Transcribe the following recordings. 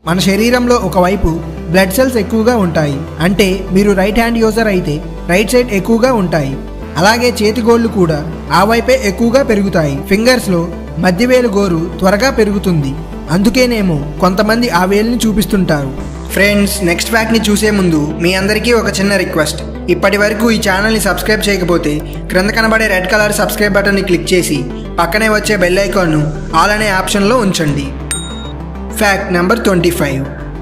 మన శరీరంలో ఒకవైపు బ్లడ్ సెల్స్ ఎక్కువగా ఉంటాయి అంటే మీరు రైట్ హ్యాండ్ యూజర్ అయితే రైట్ సైడ్ ఎక్కువగా ఉంటాయి అలాగే చేతి గోళ్ళు కూడా ఆ వైపే ఎక్కువగా పెరుగుతాయి ఫింగర్స్లో మధ్యవేలు గోరు త్వరగా పెరుగుతుంది అందుకేనేమో కొంతమంది ఆ వేలుని చూపిస్తుంటారు ఫ్రెండ్స్ నెక్స్ట్ ఫ్యాక్ట్ని చూసే ముందు మీ అందరికీ ఒక చిన్న రిక్వెస్ట్ ఇప్పటి వరకు ఈ ఛానల్ని సబ్స్క్రైబ్ చేయకపోతే క్రింద కనబడే రెడ్ కలర్ సబ్స్క్రైబ్ బటన్ని క్లిక్ చేసి పక్కనే వచ్చే బెల్ ఐకాన్ను ఆల్ అనే ఆప్షన్లో ఉంచండి ఫ్యాక్ట్ నెంబర్ ట్వంటీ ఫైవ్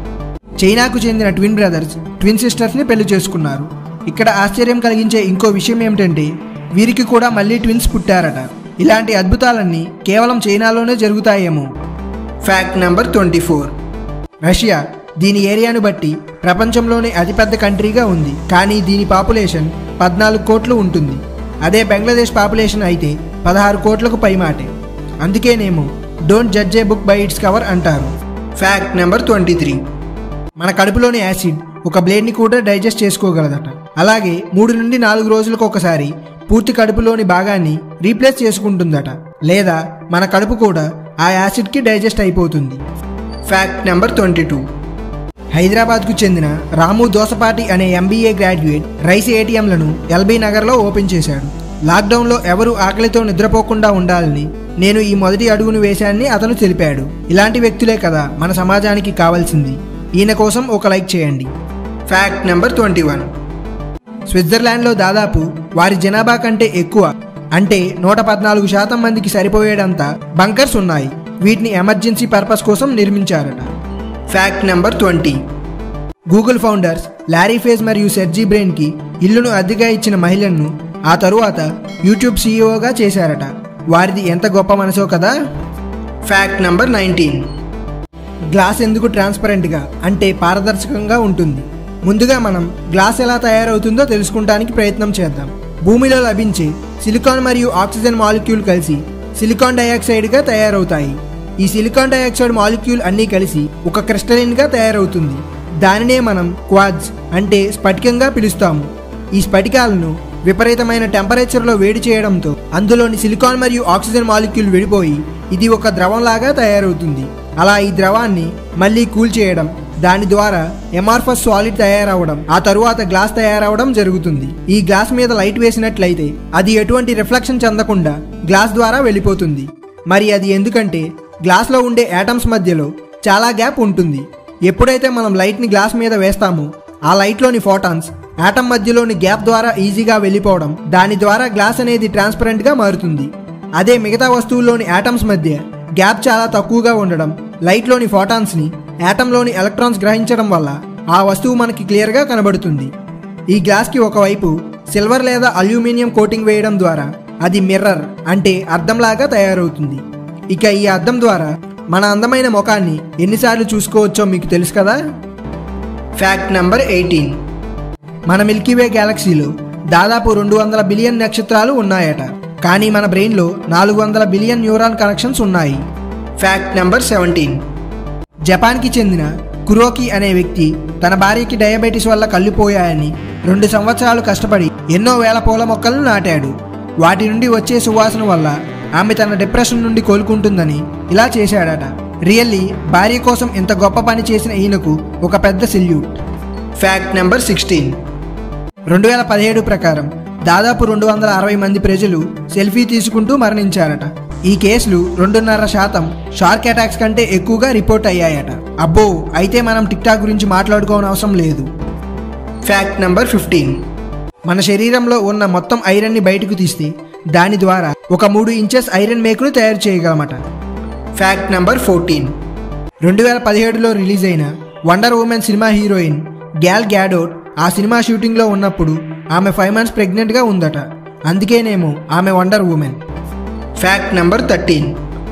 చైనాకు చెందిన ట్విన్ బ్రదర్స్ ట్విన్ సిస్టర్స్ని పెళ్లి చేసుకున్నారు ఇక్కడ ఆశ్చర్యం కలిగించే ఇంకో విషయం ఏమిటంటే వీరికి కూడా మళ్ళీ ట్విన్స్ పుట్టారట ఇలాంటి అద్భుతాలన్నీ కేవలం చైనాలోనే జరుగుతాయేమో fact number twenty four Russia దీని ఏరియాను బట్టి ప్రపంచంలోనే అతిపెద్ద కంట్రీగా ఉంది కానీ దీని పాపులేషన్ పద్నాలుగు కోట్లు ఉంటుంది అదే బంగ్లాదేశ్ పాపులేషన్ అయితే పదహారు కోట్లకు పైమాటే అందుకేనేమో don't judge a book by its cover అంటారు ఫ్యాక్ట్ నెంబర్ ట్వంటీ త్రీ మన కడుపులోని యాసిడ్ ఒక బ్లేడ్ని కూడా డైజెస్ట్ చేసుకోగలదట అలాగే మూడు నుండి నాలుగు రోజులకు ఒకసారి పూర్తి కడుపులోని భాగాన్ని రీప్లేస్ చేసుకుంటుందట లేదా మన కడుపు కూడా ఆ యాసిడ్కి డైజెస్ట్ అయిపోతుంది ఫ్యాక్ట్ నెంబర్ ట్వంటీ టూ హైదరాబాద్కు చెందిన రాము దోసపాటి అనే ఎంబీఏ గ్రాడ్యుయేట్ రైస్ ఏటీఎంలను ఎల్బీ నగర్లో ఓపెన్ చేశాడు లాక్డౌన్లో ఎవరు ఆకలితో నిద్రపోకుండా ఉండాలని నేను ఈ మొదటి అడుగును వేశానని అతను తెలిపాడు ఇలాంటి వ్యక్తులే కదా మన సమాజానికి కావాల్సింది ఈయన కోసం ఒక లైక్ చేయండి ఫ్యాక్ట్ నెంబర్ ట్వంటీ వన్ స్విట్జర్లాండ్లో దాదాపు వారి జనాభా కంటే ఎక్కువ అంటే నూట పద్నాలుగు శాతం మందికి సరిపోయేటంత బంకర్స్ ఉన్నాయి వీటిని ఎమర్జెన్సీ పర్పస్ కోసం నిర్మించారట fact number twenty Google founders Larry Page మరియు సెర్జీ బ్రెయిన్కి ఇల్లును అద్దెగా ఇచ్చిన మహిళలను ఆ తరువాత యూట్యూబ్ సీఈఓగా చేశారట వారిది ఎంత గొప్ప మనసో కదా ఫ్యాక్ట్ నెంబర్ నైన్టీన్ గ్లాస్ ఎందుకు ట్రాన్స్పరెంట్గా అంటే పారదర్శకంగా ఉంటుంది ముందుగా మనం గ్లాస్ ఎలా తయారవుతుందో తెలుసుకుంటానికి ప్రయత్నం చేద్దాం భూమిలో లభించే సిలికాన్ మరియు ఆక్సిజన్ మాలిక్యూల్ కలిసి సిలికాన్ డయాక్సైడ్గా తయారవుతాయి ఈ సిలికాన్ డయాక్సైడ్ మాలిక్యూల్ అన్నీ కలిసి ఒక క్రిస్టలిన్గా తయారవుతుంది దానినే మనం క్వాడ్స్ అంటే స్ఫటికంగా పిలుస్తాము ఈ స్ఫటికాలను విపరీతమైన టెంపరేచర్లో వేడి చేయడంతో అందులోని సిలికాన్ మరియు ఆక్సిజన్ మాలిక్యూల్ విడిపోయి ఇది ఒక ద్రవంలాగా తయారవుతుంది అలా ఈ ద్రవాన్ని మళ్ళీ కూల్ చేయడం దాని ద్వారా ఎమార్ఫస్ సాలిడ్ తయారవడం ఆ తరువాత గ్లాస్ తయారవడం జరుగుతుంది ఈ గ్లాస్ మీద లైట్ వేసినట్లయితే అది ఎటువంటి రిఫ్లెక్షన్ చెందకుండా గ్లాస్ ద్వారా వెళ్ళిపోతుంది మరి అది ఎందుకంటే గ్లాస్లో ఉండే యాటమ్స్ మధ్యలో చాలా గ్యాప్ ఉంటుంది ఎప్పుడైతే మనం లైట్ని గ్లాస్ మీద వేస్తామో ఆ లైట్లోని ఫోటాన్స్ యాటమ్ మధ్యలోని గ్యాప్ ద్వారా ఈజీగా వెళ్ళిపోవడం దాని ద్వారా గ్లాస్ అనేది ట్రాన్స్పరెంట్గా మారుతుంది అదే మిగతా వస్తువుల్లోని యాటమ్స్ మధ్య గ్యాప్ చాలా తక్కువగా ఉండడం లైట్లోని ఫోటాన్స్ని యాటంలోని ఎలక్ట్రాన్స్ గ్రహించడం వల్ల ఆ వస్తువు మనకి క్లియర్గా కనబడుతుంది ఈ గ్లాస్కి ఒకవైపు సిల్వర్ లేదా అల్యూమినియం కోటింగ్ వేయడం ద్వారా అది మిర్రర్ అంటే అద్దంలాగా తయారవుతుంది ఇక ఈ అద్దం ద్వారా మన అందమైన ముఖాన్ని ఎన్నిసార్లు చూసుకోవచ్చో మీకు తెలుసు కదా ఫ్యాక్ట్ నెంబర్ ఎయిటీన్ మన మిల్కీవే గ్యాలక్సీలో దాదాపు రెండు వందల బిలియన్ నక్షత్రాలు ఉన్నాయట కానీ మన బ్రెయిన్లో నాలుగు వందల బిలియన్ న్యూరాన్ కనెక్షన్స్ ఉన్నాయి ఫ్యాక్ట్ నెంబర్ సెవెంటీన్ జపాన్కి చెందిన కురోకి అనే వ్యక్తి తన భార్యకి డయాబెటీస్ వల్ల కళ్ళు పోయాయని రెండు సంవత్సరాలు కష్టపడి ఎన్నో వేల పూల మొక్కలను నాటాడు వాటి నుండి వచ్చే సువాసన వల్ల ఆమె తన డిప్రెషన్ నుండి కోలుకుంటుందని ఇలా చేశాడట రియల్లీ భార్య కోసం ఇంత గొప్ప పని చేసిన ఈయనకు ఒక పెద్ద సెల్యూట్ ఫ్యాక్ట్ నెంబర్ సిక్స్టీన్ రెండు వేల పదిహేడు ప్రకారం దాదాపు రెండు వందల అరవై మంది ప్రజలు సెల్ఫీ తీసుకుంటూ మరణించారట ఈ కేసులు రెండున్నర శాతం షార్క్ అటాక్స్ కంటే ఎక్కువగా రిపోర్ట్ అయ్యాయట అబ్బో అయితే మనం టిక్టాక్ గురించి మాట్లాడుకోవడం అవసరం లేదు ఫ్యాక్ట్ నెంబర్ ఫిఫ్టీన్ మన శరీరంలో ఉన్న మొత్తం ఐరన్ని బయటకు తీస్తే దాని ద్వారా ఒక మూడు ఇంచెస్ ఐరన్ మేకును తయారు చేయగలమట ఫ్యాక్ట్ నెంబర్ ఫోర్టీన్ రెండు వేల పదిహేడులో రిలీజ్ అయిన వండర్ ఉమెన్ సినిమా హీరోయిన్ గ్యాల్ గ్యాడోట్ ఆ సినిమా షూటింగ్లో ఉన్నప్పుడు ఆమె ఫైవ్ మంత్స్ ప్రెగ్నెంట్గా ఉందట అందుకేనేమో ఆమె Wonder Woman fact number thirteen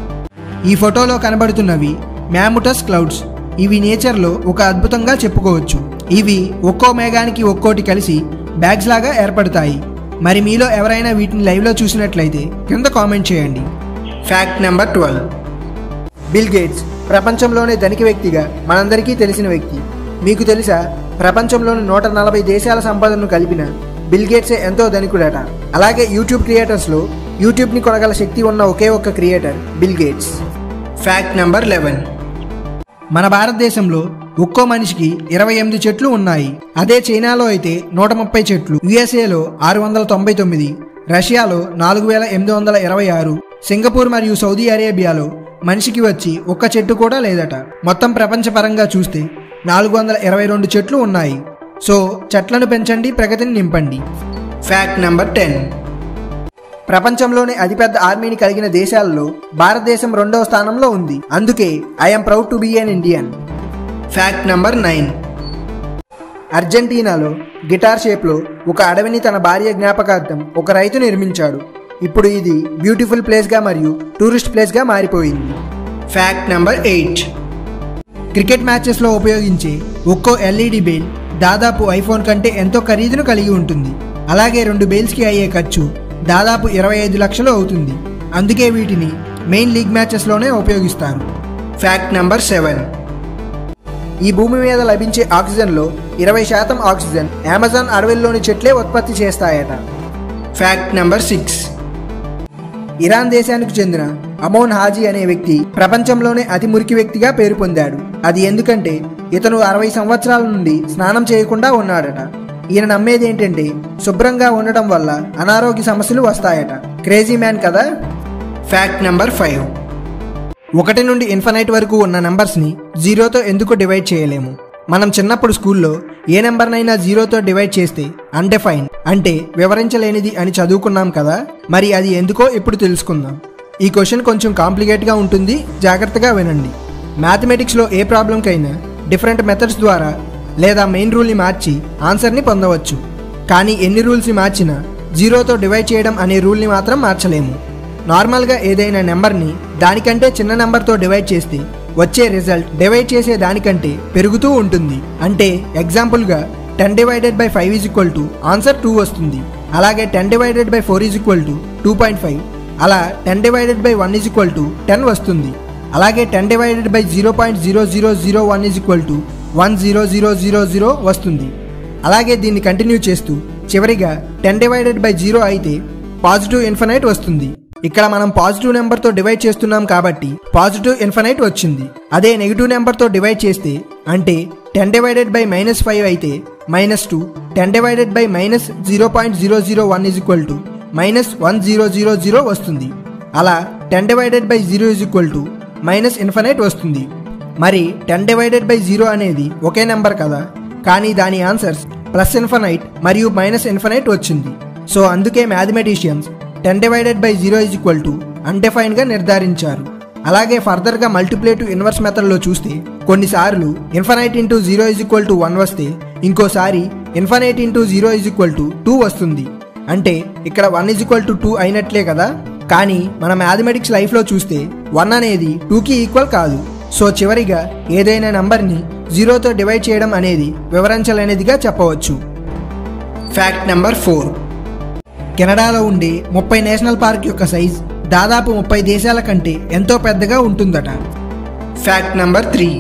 ఈ ఫోటోలో కనబడుతున్నవి మ్యాముటస్ క్లౌడ్స్ ఇవి నేచర్లో ఒక అద్భుతంగా చెప్పుకోవచ్చు ఇవి ఒక్కో మేఘానికి ఒక్కోటి కలిసి బ్యాగ్స్ లాగా ఏర్పడతాయి మరి మీలో ఎవరైనా వీటిని లైవ్లో చూసినట్లయితే కింద కామెంట్ చేయండి fact number twelve Bill Gates ప్రపంచంలోనే ధనిక వ్యక్తిగా మనందరికీ తెలిసిన వ్యక్తి మీకు తెలుసా ప్రపంచంలోని నూట నలభై దేశాల సంపదను కలిపిన బిల్ గేట్సే ఎంతో ధనికుడట అలాగే యూట్యూబ్ క్రియేటర్స్లో యూట్యూబ్ని కొనగల శక్తి ఉన్న ఒకే ఒక్క creator Bill Gates fact number eleven మన భారతదేశంలో ఒక్కో మనిషికి ఇరవై ఎనిమిది చెట్లు ఉన్నాయి అదే చైనాలో అయితే నూట ముప్పై చెట్లు యుఎస్ఏలో ఆరు వందల తొంభై తొమ్మిది రష్యాలో నాలుగు వేల ఎనిమిది వందల ఇరవై ఆరు సింగపూర్ మరియు సౌదీ అరేబియాలో మనిషికి వచ్చి ఒక్క చెట్టు కూడా లేదట మొత్తం ప్రపంచపరంగా చూస్తే నాలుగు వందల ఇరవై రెండు చెట్లు ఉన్నాయి సో చెట్లను పెంచండి ప్రగతిని నింపండి ఫ్యాక్ట్ నెంబర్ టెన్ ప్రపంచంలోనే అతిపెద్ద ఆర్మీని కలిగిన దేశాలలో భారతదేశం రెండవ స్థానంలో ఉంది అందుకే I'm proud to be an Indian fact number nine అర్జెంటీనాలో గిటార్ షేప్లో ఒక అడవిని తన భార్య జ్ఞాపకార్థం ఒక రైతు నిర్మించాడు ఇప్పుడు ఇది బ్యూటిఫుల్ ప్లేస్గా మరియు టూరిస్ట్ ప్లేస్గా మారిపోయింది ఫ్యాక్ట్ నెంబర్ ఎయిట్ క్రికెట్ మ్యాచెస్లో ఉపయోగించే ఒక్కో ఎల్ఈడి బెయిల్ దాదాపు ఐఫోన్ కంటే ఎంతో ఖరీదును కలిగి ఉంటుంది అలాగే రెండు బెయిల్స్కి అయ్యే ఖర్చు దాదాపు ఇరవై ఐదు లక్షలు అవుతుంది అందుకే వీటిని మెయిన్ లీగ్ మ్యాచెస్లోనే ఉపయోగిస్తారు ఫ్యాక్ట్ నెంబర్ సెవెన్ ఈ భూమి మీద లభించే ఆక్సిజన్లో ఇరవై శాతం ఆక్సిజన్ అమెజాన్ అడవుల్లోని చెట్లే ఉత్పత్తి చేస్తాయట ఫ్యాక్ట్ నెంబర్ సిక్స్ ఇరాన్ దేశానికి చెందిన అమోన్ హాజీ అనే వ్యక్తి ప్రపంచంలోనే అతి మురికి వ్యక్తిగా పేరు పొందాడు అది ఎందుకంటే ఇతను అరవై సంవత్సరాల నుండి స్నానం చేయకుండా ఉన్నాడట ఈయన నమ్మేది ఏంటంటే శుభ్రంగా ఉండటం వల్ల అనారోగ్య సమస్యలు వస్తాయట క్రేజీ మ్యాన్ కదా ఫ్యాక్ట్ నెంబర్ ఫైవ్ ఒకటి నుండి ఇన్ఫనైట్ వరకు ఉన్న నెంబర్స్ని జీరోతో ఎందుకు డివైడ్ చేయలేము మనం చిన్నప్పుడు స్కూల్లో ఏ నెంబర్నైనా జీరోతో డివైడ్ చేస్తే అన్డెఫైన్ అంటే వివరించలేనిది అని చదువుకున్నాం కదా మరి అది ఎందుకో ఇప్పుడు తెలుసుకుందాం ఈ క్వశ్చన్ కొంచెం కాంప్లికేట్గా ఉంటుంది జాగ్రత్తగా వినండి మ్యాథమెటిక్స్లో ఏ ప్రాబ్లంకైనా డిఫరెంట్ మెథడ్స్ ద్వారా లేదా మెయిన్ రూల్ని మార్చి ఆన్సర్ని పొందవచ్చు కానీ ఎన్ని రూల్స్ని మార్చినా జీరోతో డివైడ్ చేయడం అనే రూల్ని మాత్రం మార్చలేము నార్మల్గా ఏదైనా నెంబర్ని దానికంటే చిన్న నెంబర్తో డివైడ్ చేస్తే వచ్చే రిజల్ట్ డివైడ్ చేసే దానికంటే పెరుగుతూ ఉంటుంది అంటే ఎగ్జాంపుల్గా ten divided by five is equal to answer two వస్తుంది అలాగే ten divided by four is equal to two point five అలా ten divided by one is equal to ten వస్తుంది అలాగే ten divided by zero point zero zero zero one is equal to one zero zero zero zero వస్తుంది అలాగే దీన్ని continue చేస్తూ చివరిగా ten divided by zero అయితే positive infinite వస్తుంది ఇక్కడ మనం పాజిటివ్ నెంబర్తో డివైడ్ చేస్తున్నాం కాబట్టి పాజిటివ్ ఇన్ఫనైట్ వచ్చింది అదే నెగిటివ్ నెంబర్తో డివైడ్ చేస్తే అంటే ten divided by minus five అయితే minus two ten divided by minus zero point zero zero one is equal to minus one zero zero zero వస్తుంది అలా ten divided by zero is equal to minus infinite వస్తుంది మరి ten divided by zero అనేది ఒకే number కదా కానీ దాని answers plus infinite మరియు minus infinite వచ్చింది సో అందుకే mathematicians ten divided by zero is equal to అన్డిఫైన్గా నిర్ధారించారు అలాగే ఫర్దర్గా మల్టిప్లేటివ్ ఇన్వర్స్ మెథడ్లో చూస్తే కొన్నిసార్లు infinite into zero is equal to one వస్తే ఇంకోసారి infinite into zero is equal to two వస్తుంది అంటే ఇక్కడ one is equal to two అయినట్లే కదా కానీ మన మ్యాథమెటిక్స్ లైఫ్లో చూస్తే వన్ అనేది టూకి ఈక్వల్ కాదు సో చివరిగా ఏదైనా నంబర్ని జీరోతో డివైడ్ చేయడం అనేది వివరించలేనిదిగా చెప్పవచ్చు ఫ్యాక్ట్ నెంబర్ ఫోర్ కెనడాలో ఉండే ముప్పై నేషనల్ పార్క్ యొక్క సైజ్ దాదాపు ముప్పై దేశాల కంటే ఎంతో పెద్దగా ఉంటుందట ఫ్యాక్ట్ నెంబర్ త్రీ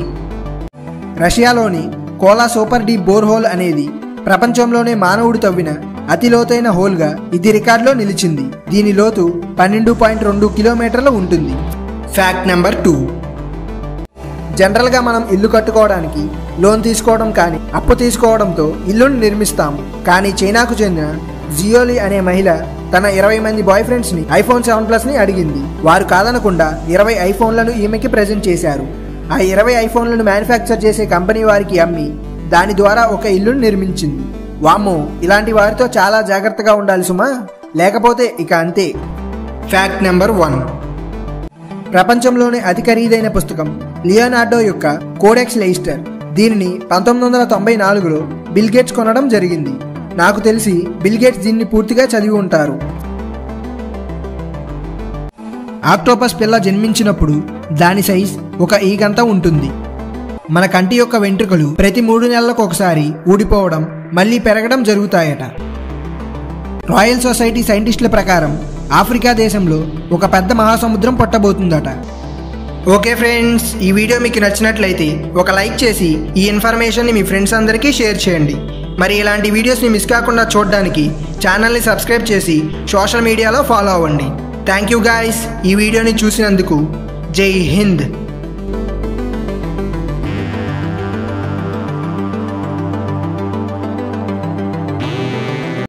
రష్యాలోని Kola super deep bore hole అనేది ప్రపంచంలోనే మానవుడు తవ్విన అతి లోతైన హోల్గా ఇది రికార్డులో నిలిచింది దీని లోతు పన్నెండు పాయింట్ రెండు కిలోమీటర్లు ఉంటుంది ఫ్యాక్ట్ నెంబర్ టూ జనరల్గా మనం ఇల్లు కట్టుకోవడానికి లోన్ తీసుకోవడం కానీ అప్పు తీసుకోవడంతో ఇల్లుని నిర్మిస్తాము కానీ చైనాకు చెందిన జియోలి అనే మహిళ తన ఇరవై మంది బాయ్ ఫ్రెండ్స్ ని ఐఫోన్ సెవెన్ ప్లస్ ని అడిగింది వారు కాదనకుండా ఇరవై ఐఫోన్లను ఈమెకి ప్రజెంట్ చేశారు ఆ ఇరవై ఐఫోన్లను మ్యానుఫ్యాక్చర్ చేసే కంపెనీ వారికి అమ్మి దాని ద్వారా ఒక ఇల్లును నిర్మించింది వామ్మో ఇలాంటి వారితో చాలా జాగ్రత్తగా ఉండాలి సుమా లేకపోతే ఇక అంతే ఫ్యాక్ట్ నెంబర్ వన్ ప్రపంచంలోనే అతి ఖరీదైన పుస్తకం లియోనార్డో యొక్క కోడెక్స్ లెయిస్టర్ దీనిని పంతొమ్మిది వందల తొంభై నాలుగులో బిల్ గేట్స్ కొనడం జరిగింది నాకు తెలిసి బిల్ గేట్స్ దీన్ని పూర్తిగా చదివి ఉంటారు ఆక్టోపస్ పిల్ల జన్మించినప్పుడు దాని సైజ్ ఒక ఈగంతా ఉంటుంది మన కంటి యొక్క వెంట్రుకలు ప్రతి మూడు నెలలకు ఒకసారి ఊడిపోవడం మళ్ళీ పెరగడం జరుగుతాయట రాయల్ సొసైటీ సైంటిస్టుల ప్రకారం ఆఫ్రికా దేశంలో ఒక పెద్ద మహాసముద్రం పుట్టబోతుందట ఓకే ఫ్రెండ్స్ ఈ వీడియో మీకు నచ్చినట్లయితే ఒక లైక్ చేసి ఈ ఇన్ఫర్మేషన్ని మీ ఫ్రెండ్స్ అందరికీ షేర్ చేయండి మరి ఇలాంటి వీడియోస్ని మిస్ కాకుండా చూడడానికి ఛానల్ని సబ్స్క్రైబ్ చేసి సోషల్ మీడియాలో ఫాలో అవ్వండి థ్యాంక్ యూ గాయస్ ఈ వీడియోని చూసినందుకు జై హింద్